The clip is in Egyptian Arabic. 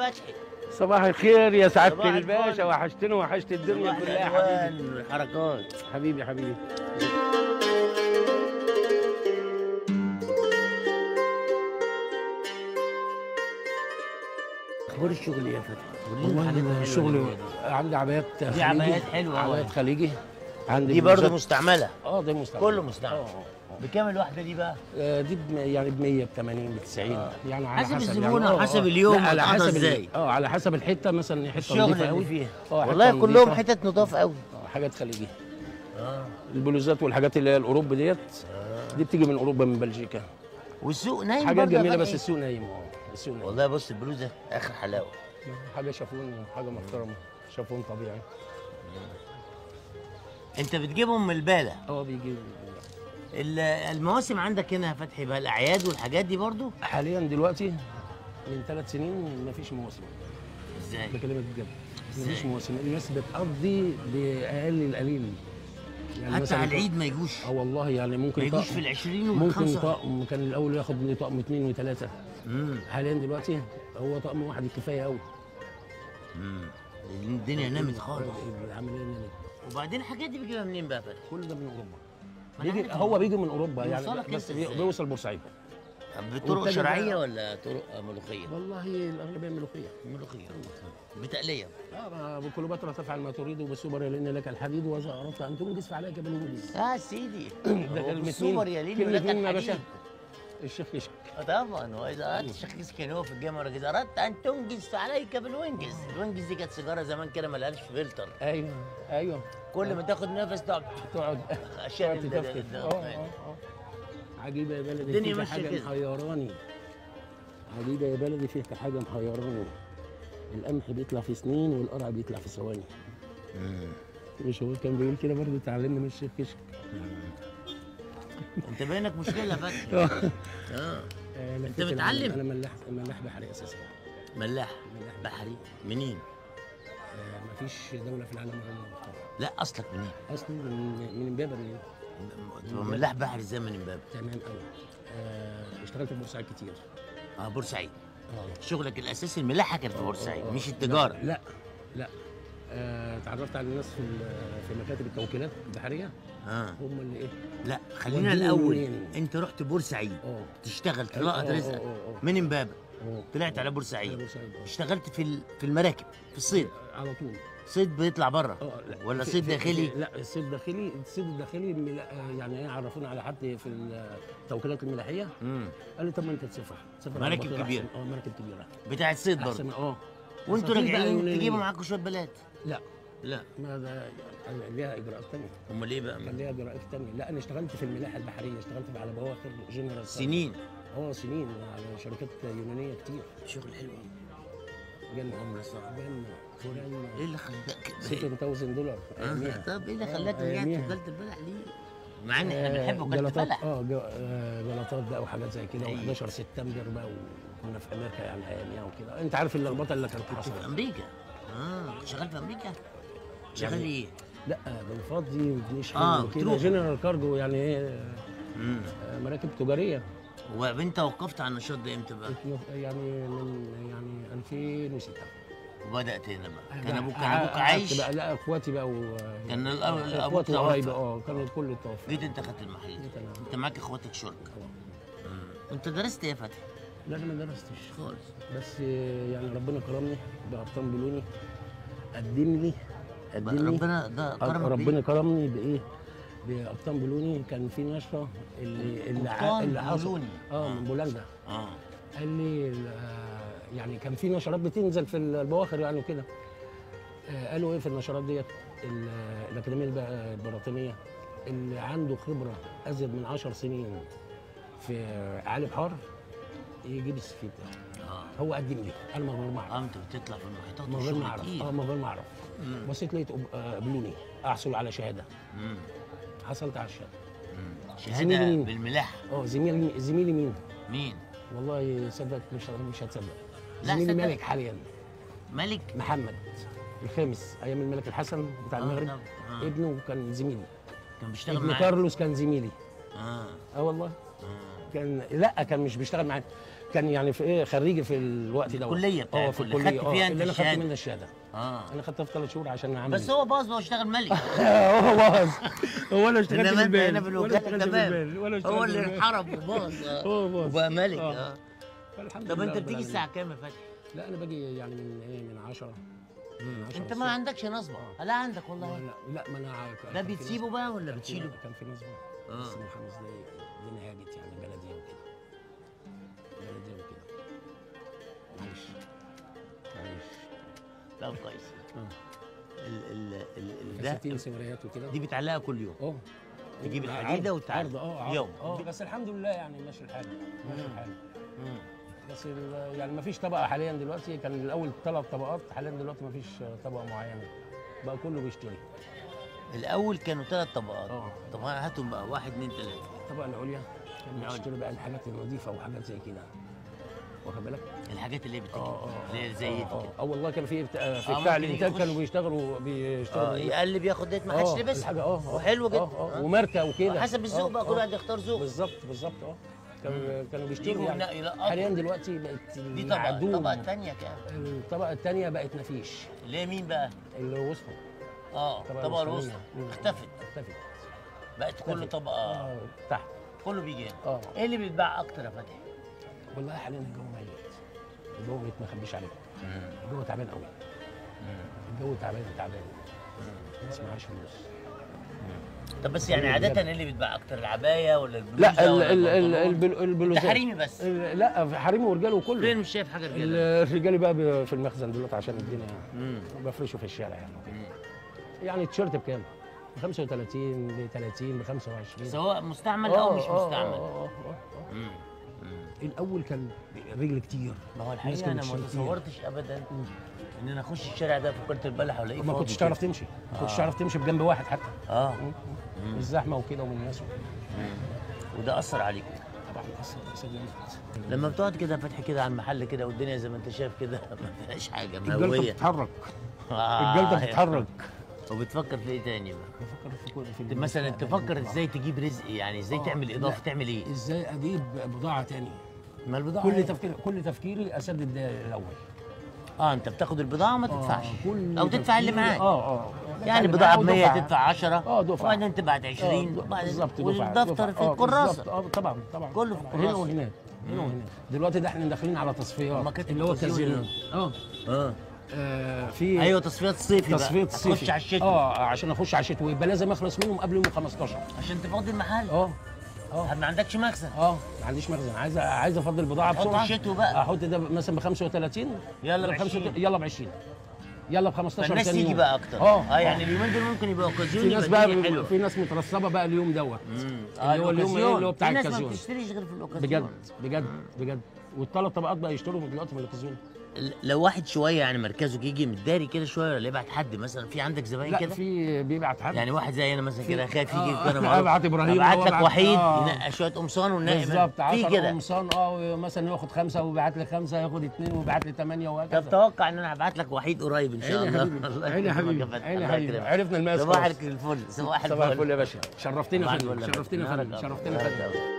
فتحي صباح الخير يا صباح سعاده الفل. الباشا وحشتنا وحشت الدنيا صباح كلها يا حبيبي الألوان والحركات حبيبي حبيبي اخبار الشغل ايه يا فتحي؟ قول لنا والله الحاجات الحلوة الشغل اللي فيها عندي عبايات خليجي عبايات حلوة أوي. عبايات خليجي عندي دي برضه بلوزات- مستعمله اه ده مستعمل كله مستعمل. اه آه. بكام الواحده دي بقى؟ آه، دي بم- يعني ب 100 ب 80 ب 90 يعني على حسب حسب الزبونة يعني آه، وحسب آه. اليوم لا، على هتقعدها حسب ال- إزاي. اه على حسب الحته مثلا حته الشغل نظيفه اللي قوي فيها اه حتة والله كلهم نظيفة. حتت نضاف قوي آه، حاجات خليجي اه البلوزات والحاجات اللي هي الاوروبي ديت دي بتيجي من اوروبا من بلجيكا والسوق نايم حاجات برضه يا جميله بس فتحي. السوق نايم اه السوق نايم والله بص البلوزه اخر حلاوه حاجه شافون حاجه محترمه شافون طبيعي انت بتجيبهم من البالة اه بيجي ال- المواسم عندك هنا يا فتحي بقى الاعياد والحاجات دي برضو حاليا دلوقتي من ثلاث سنين مفيش مواسم ازاي بكلمك بجد إزاي؟ مفيش مواسم الناس بتقضي باقل القليل يعني حتى مثلاً على العيد ما يجوش اه والله يعني ممكن ما يجوش طقم- في العشرين ممكن والخمسة طقم كان الاول ياخد لي طقم اثنين وثلاثه امم حاليا دلوقتي هو طقم واحد كفايه قوي امم الدنيا نامت خالص العمليه نامت وبعدين الحاجات دي بتجيبها منين بقى يا فتحي؟ كل ده من اوروبا ما أنا بيجي عارف هو إن- بيجي من اوروبا يعني بيوصلك بس أنت بي- إزاي؟ بيوصل بورسعيد بطرق والتاني شرعيه بقى- ولا طرق ملوخيه؟ والله الاغلبيه ملوخيه ملوخيه بتقليه اه بكليوباترا تفعل ما تريد وبالسوبر يلين لك الحديد واذا اردت ان تنجز فعليك بالانجز يا سيدي ده هو كلمة بالسوبر مين؟ يلين كلمة لك مين يا باشا؟ الحديد. الشيخ كشك آه طبعا واذا اردت الشيخ كان هو في الجامعه ركز اردت ان تنجز فعليك بالوينجز الوينجز دي كانت سيجاره زمان كده ملهاش فلتر ايوه ايوه كل ما تاخد نفس تقعد تقعد عشان تقعد ال- تتفتت ال- اه اه اه عجيبه يا بلدي الدنيا فيك ماشية حاجه كده. محيراني عجيبه يا بلدي فيك حاجه محيراني القمح بيطلع في سنين والقرع بيطلع في ثواني مش هو كان بيقول كده برضه اتعلمنا من الشيخ كشك انت باينك مشكله يا فتحي اه اه آه، أنت لفيت متعلم؟ العالم. انا ملاح ملاح بحري اساسا ملاح ملاح بحري منين؟ آه، مفيش دوله في العالم غير المختار لا اصلك منين؟ اصلي من من امبابه من تبقى ملاح بحري زي من امبابه تمام قوي آه اشتغلت في بورسعيد كتير اه بورسعيد اه شغلك الاساسي الملاحه كان في بورسعيد آه، مش آه. التجاره لا لا آه، اتعرفت على الناس في ال- في مكاتب التوكيلات البحريه اه هم اللي ايه لا خلينا وديني الاول منين؟ انت رحت بورسعيد اه تشتغل آه، تلقط آه، رزقك آه، آه، من امبابه آه. طلعت على على بورسعيد بورسعيد آه. اشتغلت في ال- في المراكب في الصيد على طول صيد بيطلع بره اه لا ولا في- صيد في- داخلي؟ في- لا الصيد الداخلي الصيد الداخلي ملا- آه، يعني ايه عرفونا على حد في التوكيلات الملاحيه امم قال لي طب ما انت تسافر تسافر على مراكب بطيرة كبيرة. أحسن. اه مراكب كبيره بتاع الصيد برضه احسن اه وانتوا أساطير بقى راجعين يونانية. تجيبوا معاكم شويه بلاد لا لا ما ده ليها اجراءات ثانيه امال ايه بقى كان ليها اجراءات ثانيه لا انا اشتغلت في الملاحه البحريه اشتغلت على بواخر جنرال سنين اه سنين على شركات يونانيه كتير شغل حلو جنة عمرو صعب جنة جنة ايه اللي خلاك 6000 دولار آه، أياميها. طب ايه اللي آه، خلاك رجعت أياميها. وكلت البلح ليه؟ مع ان احنا آه، بنحب وكلت جلطات البلح اه جو- آه، جلطات بقى وحاجات زي كده أيوة. و11 سبتمبر بقى وكنا في امريكا يعني اياميها وكده انت عارف اللخبطه اللي كانت كنت في حصلت امريكا اه كنت شغال في امريكا شغال يعني- ايه؟ لا بنفضي وبنشحن آه، وكده بتروح. جنرال كارجو يعني ايه امم آه، مراكب تجاريه وانت وقفت على النشاط ده امتى بقى؟ اتنف- يعني من يعني 2006 وبدات هنا بقى كان لا، ابوك كان قعدت ابوك عايش بقى لا اخواتي بقى و كان الأب- الأب اخواتي توفى. وقرايبي اه كانوا كل توفى جيت انت خدت المحل جيت ده أنا. انت معاك اخواتك شركه آه. انت درست ايه يا فتحي؟ لا انا ما درستش خالص بس يعني ربنا كرمني بأبطال بلوني قدم لي قدم لي ربنا ده كرمك ربنا كرمني بايه؟ بأبطال بلوني كان في نشره اللي اللي, ع- قبطان اللي حصل بلوني. اه من بولندا اه قال لي آه، يعني كان في نشرات بتنزل في البواخر يعني وكده آه، قالوا ايه في النشرات ديت ال- الاكاديميه الب- البريطانيه اللي عنده خبره ازيد من 10 سنين في اعالي بحار يجيب السي في بتاعه اه هو قدم لي انا من غير ما اعرف اه انت بتطلع في المحيطات من غير ما وشغل اعرف كتير اه من غير ما اعرف مم. بصيت لقيت قب- آه، قبلوني احصل على شهاده مم. حصلت على الشهاده مم. زميلي شهاده مين؟ بالملاح اه زميلي زميلي مين؟ مين؟ والله صدق مش مش هتصدق لا، زميلي صدق. مالك حاليا ملك محمد الخامس ايام الملك الحسن بتاع آه، المغرب طبعا. آه. ابنه كان زميلي كان بيشتغل ابن معاك كارلوس كان زميلي اه اه والله اه كان لا كان مش بيشتغل معايا كان يعني في ايه خريجي في الوقت ده الكلية اه بتاعت في اللي الكليه خدت اه فيها أنت اللي انا خدت الشهادة. منها الشهاده اه انا خدتها في ثلاث شهور عشان اعمل بس هو باظ بقى اشتغل ملك هو باظ هو انا اشتغلت انما انت بالبال هنا في ولا الوكاله اشتغلت تمام بالبال ولا اشتغلت هو اللي بالبال. انحرف وباظ آه. هو باظ وبقى ملك آه. اه فالحمد طب لله انت رب بتيجي العالمين. الساعه كام يا فتحي؟ لا انا باجي يعني من ايه من 10 من 10 انت ما عندكش نصبه لا عندك لا والله لا لا ما انا ع- ده كان في بتسيبه نسبة- بقى ولا كان في- بتشيله؟ كان في نسبه آه. بس من خمس دقايق الدنيا هاجت يعني بلديه وكده بلديه وكده معلش معلش طب كويس اه ال ال ال ال ده كاساتين سمريات وكده دي بتعلقها كل يوم اه تجيب عرض- الحديده وتعلق عرض اه عرض. يوم اه بس الحمد لله يعني ماشي الحال ماشي مم. الحال مم. بس ال- يعني ما فيش طبقه حاليا دلوقتي كان الاول ثلاث طبقات حاليا دلوقتي ما فيش طبقه معينه بقى كله بيشتري الاول كانوا ثلاث طبقات اه. طب هاتهم بقى واحد اثنين ثلاثه الطبقه العليا كان العليا. بيشتري بقى الحاجات النظيفه وحاجات زي كده واخد بالك؟ الحاجات اللي هي بتيجي اه اه اللي هي زي اه دي اه كده اه والله كان في بتاع في اه، بتاع ممكن الانتاج يخش. كانوا بيشتغلوا بيشتغلوا اه يقلب ياخد ديت ما حدش اه، لبسها الحاجه اه اه وحلو جدا اه اه اه. وماركه وكده حسب الذوق اه، بقى كل اه. واحد يختار ذوقه بالظبط بالظبط اه كانوا كانوا بيشتروا يجوا يعني ينقي لا حاليا دلوقتي بقت دي طبقه معدوم. الطبقه الثانيه كام الطبقه الثانيه بقت مفيش اللي هي مين بقى اللي وسطهم اه الطبقة الطبقه الوسطانية. الوسطى مم. اختفت اختفت بقت كل اختفت. طبقه اه تحت كله بيجي هنا اه ايه اللي بيتباع اكتر يا فتحي والله حاليا الجو ميت الجو ميت ما اخبيش عليك الجو تعبان قوي الجو تعبان تعبان الناس معاش فلوس طب بس يعني عاده ايه اللي بيتباع اكتر العبايه ولا البلوزه لا ال ولا ال ال البنطلون؟ البل- ده البلوزات حريمي بس ال- لا في حريمي ورجاله فين كله مش شايف حاجه ال- رجاله الرجالي بقى ب- في المخزن دلوقتي عشان الدنيا مم. بفرشه في الشارع يعني مم. يعني التيشيرت بكام؟ ب 35 ب 30 ب 25 سواء مستعمل او مش آه، آه، مستعمل آه، آه، آه. مم. مم. الاول كان رجل كتير ما هو الناس الحقيقه كانت انا ما بتشتري كتير. تصورتش ابدا ان انا اخش الشارع ده في كره البلح والاقيه ما فاضي كنتش كده. تعرف تمشي ما كنتش آه. تعرف تمشي بجنب واحد حتى اه من الزحمه وكده ومن الناس مم. وده اثر عليك طبعا اثر اثر جامد لما بتقعد كده فتح كده على المحل كده والدنيا زي ما انت شايف كده ما فيهاش حاجه الجلده مهويه بتتحرك آه، الجلده بتتحرك وبتفكر في ايه تاني بقى بفكر في كل في مثلا المستقبل. تفكر ازاي تجيب رزق يعني ازاي آه، تعمل اضافه لا. تعمل ايه ازاي اجيب بضاعه تاني ما البضاعه كل هي. تفكير كل تفكيري اسدد ده الاول اه انت بتاخد البضاعه وما آه، تدفعش كل او تدفع اللي تفكيري- معاك اه اه يعني اللي بضاعه ب معايا 100 ودفعة. تدفع 10 اه دفعه وبعدين تبعت 20 آه، وبعدين بالظبط دفعة، والدفتر دفعة. في آه، الكراسه بالظبط. اه طبعا طبعا كله في هنا الكراسة. وهناك هنا وهناك دلوقتي ده احنا داخلين على تصفيات هما كانت اللي هو التصفيات كازينو اه اه آه، في ايوه تصفيات صيفي بقى تصفيه الصيفي تخش على الشتاء اه عشان اخش على الشتوي يبقى لازم اخلص منهم قبل يوم 15 عشان تفضي المحل اه اه ما عندكش مخزن اه ما عنديش مخزن عايز عايز افضل البضاعه تحط بسرعه الشتوي بقى. احط ده مثلا ب 35 يلا ب ب 20. يلا ب 20 يلا ب 15 فالناس تاني تيجي يوم. بقى اكتر اه اه يعني اليومين دول ممكن يبقى اوكازيون في ناس يبقى بقى الدنيا حلوه في ناس مترصبه بقى اليوم دوت مم. اللي هو اليوم ايه اللي هو بتاع في ناس ما الكازيون بتشتريش غير في الاوكازيون بجد بجد بجد والثلاث طبقات بقى يشتروا دلوقتي من الكازيون ل- لو واحد شويه يعني مركزه يجي متداري كده شويه ولا يبعت حد مثلا في عندك زباين لا كده في بيبعت حد يعني واحد زي انا مثلا كده خايف يجي آه، كده آه، أبعت إبراهيم ابعت أو لك أبعت- وحيد آه. ينقى شويه قمصان وننقي بالظبط في 10 كده قمصان اه مثلا ياخد خمسه ويبعت لي خمسه ياخد اثنين ويبعت لي ثمانيه وهكذا طب توقع ان انا هبعت لك وحيد قريب ان شاء عيني يا الله حبيبي الله عيني يا يكرمك حبيبي فتحي، عيني يا الله حبيبي يكرمك. عرفنا الماس صباح خلاص. الفل صباح الفل صباح الفل يا باشا شرفتنا يا صباح فندم الفل يا شرفتنا يا فندم. فندم نهارك شرفتنا يا أبيض. فندم